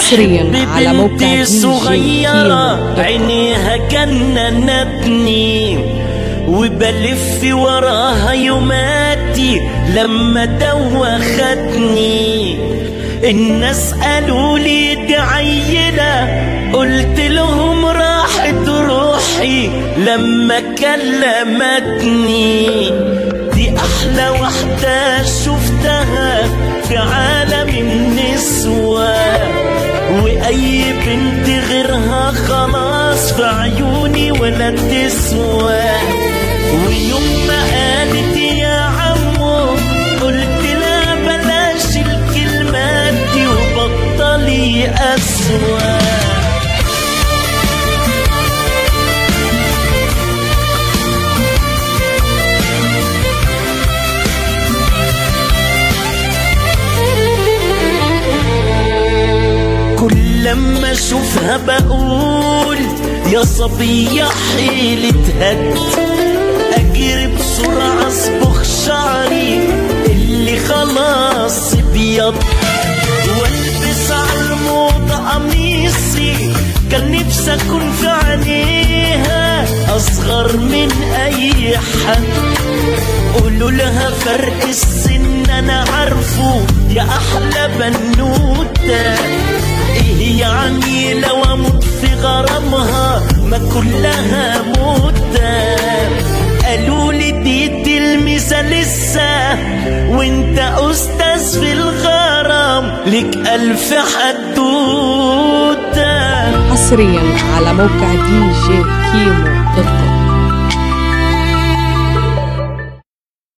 حصريا على موقع بنتي دي جي صغيرة كيمو. عينيها جننتني وبلف وراها يوماتي لما دوختني الناس قالوا لي دي عيلة قلت لهم راحت روحي لما كلمتني دي أحلى واحدة شفتها في عالم النسوة وأي بنت غيرها خلاص في عيوني ولا تسوى ويوم ما قالت يا عمو قلت لا بلاش الكلمات دي وبطلي أسوأ كل لما اشوفها بقول يا صبية حيلة هد اجري بسرعة اصبغ شعري اللي خلاص ابيض والبس على الموضة قميصي كان نفسي اكون في عينيها اصغر من اي حد قولوا لها فرق السن انا عارفه يا احلى بنوته ايه يعني لو اموت في غرامها ما كلها موتة قالوا لي دي تلمسة لسه وانت استاذ في الغرام لك الف حدوته حصريا على موقع دي جي كيمو دوت كوم